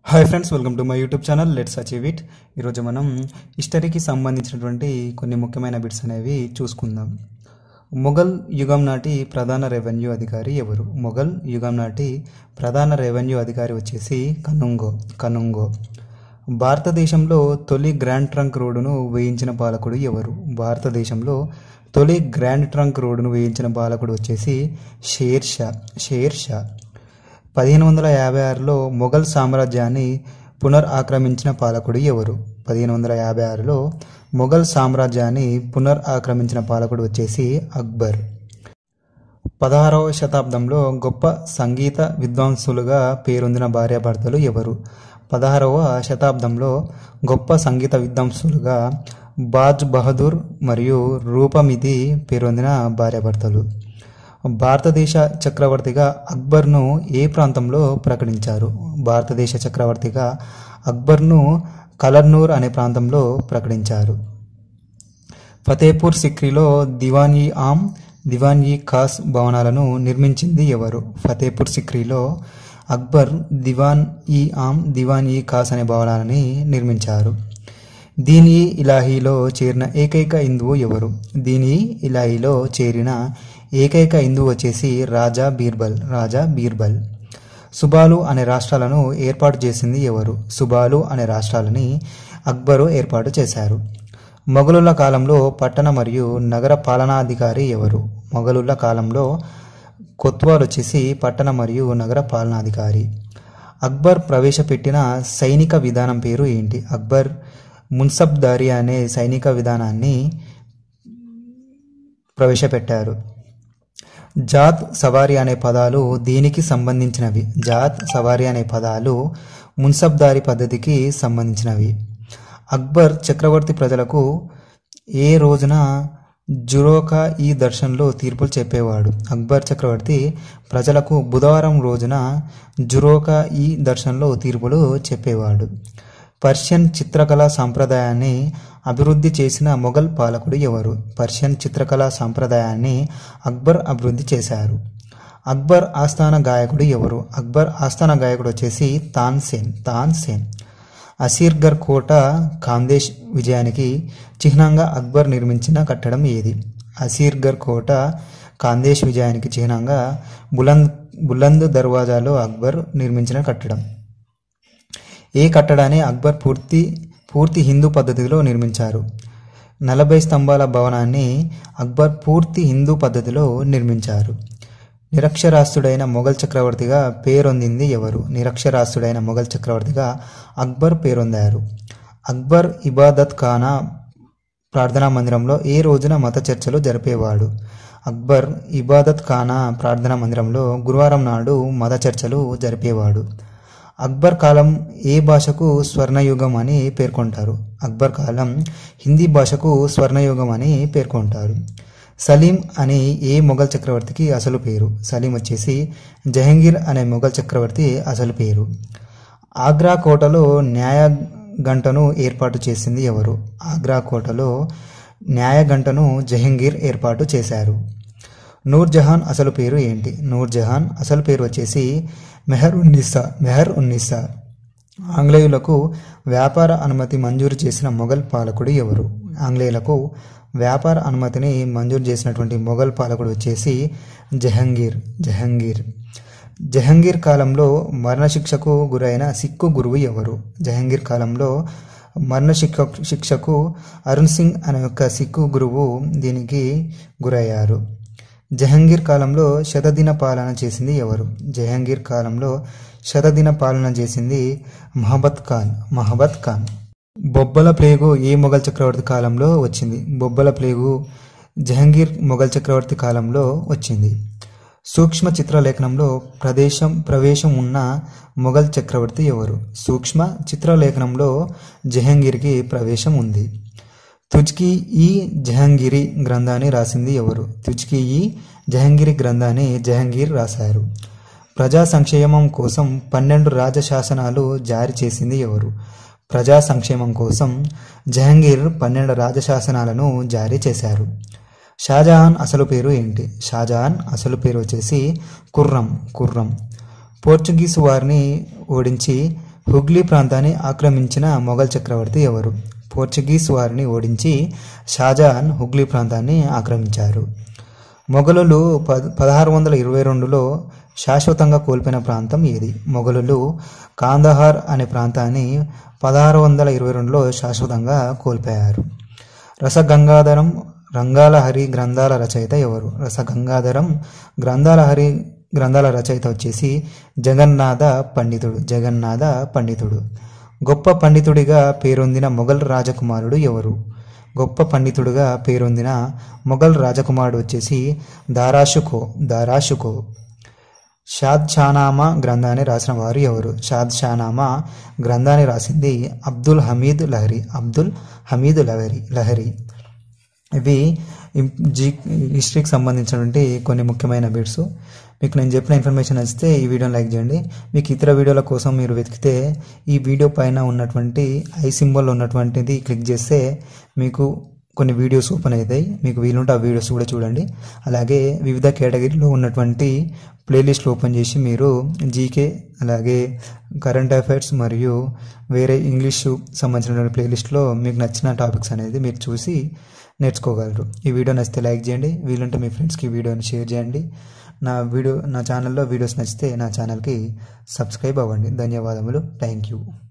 hi friends welcome to my YouTube channel let's achieve it ఈరోజు మనం హిస్టరీకి సంబంధించినటువంటి కొన్ని ముఖ్యమైన బిట్స్ అనేవి చూసుకుందాం మొఘల్ యుగం నాటి ప్రధాన రెవెన్యూ అధికారి ఎవరు మొఘల్ యుగం నాటి ప్రధాన రెవెన్యూ అధికారి వచ్చేసి కనుంగో కనుంగో భారతదేశంలో తొలి గ్రాండ్ ట్రంక్ రోడ్డును వేయించిన పాలకుడు ఎవరు భారతదేశంలో తొలి గ్రాండ్ ట్రంక్ రోడ్డును వేయించిన పాలకుడు వచ్చేసి షేర్ షా షేర్ షా పదిహేను వందల యాభై ఆరులో మొఘల్ సామ్రాజ్యాన్ని పునర్ ఆక్రమించిన పాలకుడు ఎవరు పదిహేను వందల యాభై ఆరులో మొఘల్ సామ్రాజ్యాన్ని పునర్ ఆక్రమించిన పాలకుడు వచ్చేసి అక్బర్ పదహారవ శతాబ్దంలో గొప్ప సంగీత విద్వాంసులుగా పేరొందిన భార్యాభర్తలు ఎవరు పదహారవ శతాబ్దంలో గొప్ప సంగీత విద్వాంసులుగా బాజ్ బహదూర్ మరియు రూపమిది పేరొందిన భార్యాభర్తలు భారతదేశ చక్రవర్తిగా అక్బర్ను ఏ ప్రాంతంలో ప్రకటించారు భారతదేశ చక్రవర్తిగా అక్బర్ను కలర్నూర్ అనే ప్రాంతంలో ప్రకటించారు ఫతేపూర్ సిక్రీలో దివాన్ ఈ ఆమ్ దివాన్ ఈ ఖాస్ భవనాలను నిర్మించింది ఎవరు ఫతేపూర్ సిక్రీలో అక్బర్ దివాన్ ఈ ఆమ్ దివాన్ ఈ ఖాస్ అనే భవనాలని నిర్మించారు దీని ఇలాహీలో చేరిన ఏకైక హిందువు ఎవరు దీని ఇలాహీలో చేరిన ఏకైక హిందువు వచ్చేసి రాజా బీర్బల్ రాజా బీర్బల్ సుబాలు అనే రాష్ట్రాలను ఏర్పాటు చేసింది ఎవరు సుబాలు అనే రాష్ట్రాలని అక్బరు ఏర్పాటు చేశారు మొఘలుల కాలంలో పట్టణ మరియు నగర పాలనాధికారి ఎవరు మొఘలుల కాలంలో కొత్వాల్ వచ్చేసి పట్టణ మరియు నగర పాలనాధికారి అక్బర్ ప్రవేశపెట్టిన సైనిక విధానం పేరు ఏంటి అక్బర్ మున్సబ్దారి అనే సైనిక విధానాన్ని ప్రవేశపెట్టారు జాత్ సవారి అనే పదాలు దేనికి సంబంధించినవి జాత్ సవారి అనే పదాలు మున్సబ్దారి పద్ధతికి సంబంధించినవి అక్బర్ చక్రవర్తి ప్రజలకు ఏ రోజున జురోకా ఈ దర్శన్లో తీర్పులు చెప్పేవాడు అక్బర్ చక్రవర్తి ప్రజలకు బుధవారం రోజున జురోకా ఈ దర్శన్లో తీర్పులు చెప్పేవాడు పర్షియన్ చిత్రకళా సాంప్రదాయాన్ని అభివృద్ధి చేసిన మొఘల్ పాలకుడు ఎవరు పర్షియన్ చిత్రకళా సాంప్రదాయాన్ని అక్బర్ అభివృద్ధి చేశారు అక్బర్ ఆస్థాన గాయకుడు ఎవరు అక్బర్ ఆస్థాన గాయకుడు వచ్చేసి తాన్సేన్ తాన్సేన్ అసీర్గర్ కోట ఖాందేశ్ విజయానికి చిహ్నంగా అక్బర్ నిర్మించిన కట్టడం ఏది అసీర్గర్ కోట ఖాందేశ్ విజయానికి చిహ్నంగా బులంద్ బులంద్ దర్వాజాలో అక్బర్ నిర్మించిన కట్టడం ఏ కట్టడాన్ని అక్బర్ పూర్తి పూర్తి హిందూ పద్ధతిలో నిర్మించారు నలభై స్తంభాల భవనాన్ని అక్బర్ పూర్తి హిందూ పద్ధతిలో నిర్మించారు నిరక్షరాస్యుడైన మొఘల్ చక్రవర్తిగా పేరొందింది ఎవరు నిరక్షరాస్యుడైన మొఘల్ చక్రవర్తిగా అక్బర్ పేరొందారు అక్బర్ ఇబాదత్ ఖానా ప్రార్థనా మందిరంలో ఏ రోజున మత చర్చలు జరిపేవాడు అక్బర్ ఇబాదత్ ఖానా ప్రార్థనా మందిరంలో గురువారం నాడు మత చర్చలు జరిపేవాడు అక్బర్ కాలం ఏ భాషకు స్వర్ణయుగం అని పేర్కొంటారు అక్బర్ కాలం హిందీ భాషకు స్వర్ణయుగం అని పేర్కొంటారు సలీం అనే ఏ మొఘల్ చక్రవర్తికి అసలు పేరు సలీం వచ్చేసి జహంగీర్ అనే మొఘల్ చక్రవర్తి అసలు పేరు ఆగ్రా కోటలో న్యాయ గంటను ఏర్పాటు చేసింది ఎవరు ఆగ్రా కోటలో న్యాయ గంటను జహంగీర్ ఏర్పాటు చేశారు నూర్ జహాన్ అసలు పేరు ఏంటి నూర్ జహాన్ అసలు పేరు వచ్చేసి మెహర్ ఉన్నిసా మెహర్ ఉన్నిసా ఆంగ్లేయులకు వ్యాపార అనుమతి మంజూరు చేసిన మొఘల్ పాలకుడు ఎవరు ఆంగ్లేయులకు వ్యాపార అనుమతిని మంజూరు చేసినటువంటి మొఘల్ పాలకుడు వచ్చేసి జహంగీర్ జహంగీర్ జహంగీర్ కాలంలో మరణశిక్షకు గురైన సిక్కు గురువు ఎవరు జహంగీర్ కాలంలో మరణ శిక్ష శిక్షకు అరుణ్ సింగ్ అనే ఒక సిక్కు గురువు దీనికి గురయ్యారు జహంగీర్ కాలంలో శతదిన పాలన చేసింది ఎవరు జహంగీర్ కాలంలో శతదిన పాలన చేసింది మహబత్ ఖాన్ మహబత్ ఖాన్ బొబ్బల ప్లేగు ఏ మొఘల్ చక్రవర్తి కాలంలో వచ్చింది బొబ్బల ప్లేగు జహంగీర్ మొఘల్ చక్రవర్తి కాలంలో వచ్చింది సూక్ష్మ చిత్రలేఖనంలో ప్రదేశం ప్రవేశం ఉన్న మొఘల్ చక్రవర్తి ఎవరు సూక్ష్మ చిత్రలేఖనంలో జహంగీర్కి ప్రవేశం ఉంది తుజ్కి ఈ జహంగీరి గ్రంథాన్ని రాసింది ఎవరు తుజ్కి ఈ జహంగీరి గ్రంథాన్ని జహంగీర్ రాశారు ప్రజా సంక్షేమం కోసం పన్నెండు రాజశాసనాలు జారీ చేసింది ఎవరు ప్రజా సంక్షేమం కోసం జహంగీర్ పన్నెండు రాజశాసనాలను జారీ చేశారు షాజహాన్ అసలు పేరు ఏంటి షాజహాన్ అసలు పేరు వచ్చేసి కుర్రం కుర్రం పోర్చుగీస్ వారిని ఓడించి హుగ్లీ ప్రాంతాన్ని ఆక్రమించిన మొఘల్ చక్రవర్తి ఎవరు పోర్చుగీస్ వారిని ఓడించి షాజహాన్ హుగ్లీ ప్రాంతాన్ని ఆక్రమించారు మొఘలులు పద పదహారు వందల ఇరవై రెండులో శాశ్వతంగా కోల్పోయిన ప్రాంతం ఏది మొఘలులు కాందహార్ అనే ప్రాంతాన్ని పదహారు వందల ఇరవై రెండులో శాశ్వతంగా కోల్పోయారు రసగంగాధరం రంగాల హరి గ్రంథాల రచయిత ఎవరు రసగంగాధరం గ్రంథాల హరి గ్రంథాల రచయిత వచ్చేసి జగన్నాథ పండితుడు జగన్నాథ పండితుడు గొప్ప పండితుడిగా పేరొందిన మొఘల్ రాజకుమారుడు ఎవరు గొప్ప పండితుడుగా పేరొందిన మొఘల్ రాజకుమారుడు వచ్చేసి దారాషుకో దారాషుకో షాద్షానామా గ్రంథాన్ని రాసిన వారు ఎవరు షాద్షానామా గ్రంథాన్ని రాసింది అబ్దుల్ హమీద్ లహరి అబ్దుల్ హమీద్ లహరి లహరి ఇవి ఇం- జీ హిస్టరీకి సంబంధించినటువంటి కొన్ని ముఖ్యమైన బిట్స్ మీకు నేను చెప్పిన ఇన్ఫర్మేషన్ నచ్చితే ఈ వీడియోని లైక్ చేయండి మీకు ఇతర వీడియోల కోసం మీరు వెతికితే ఈ వీడియో పైన ఉన్నటువంటి ఐ సింబల్ ఉన్నటువంటిది క్లిక్ చేస్తే మీకు కొన్ని వీడియోస్ ఓపెన్ అవుతాయి మీకు వీలుంటే ఆ వీడియోస్ కూడా చూడండి అలాగే వివిధ కేటగిరీలో ఉన్నటువంటి ప్లేలిస్ట్లు ఓపెన్ చేసి మీరు జీకే అలాగే కరెంట్ అఫైర్స్ మరియు వేరే ఇంగ్లీషు సంబంధించినటువంటి ప్లేలిస్ట్లో మీకు నచ్చిన టాపిక్స్ అనేది మీరు చూసి నేర్చుకోగలరు ఈ వీడియో నచ్చితే లైక్ చేయండి వీలుంటే మీ ఫ్రెండ్స్కి ఈ వీడియోని షేర్ చేయండి నా వీడియో నా ఛానల్లో వీడియోస్ నచ్చితే నా ఛానల్కి సబ్స్క్రైబ్ అవ్వండి ధన్యవాదములు థ్యాంక్ యూ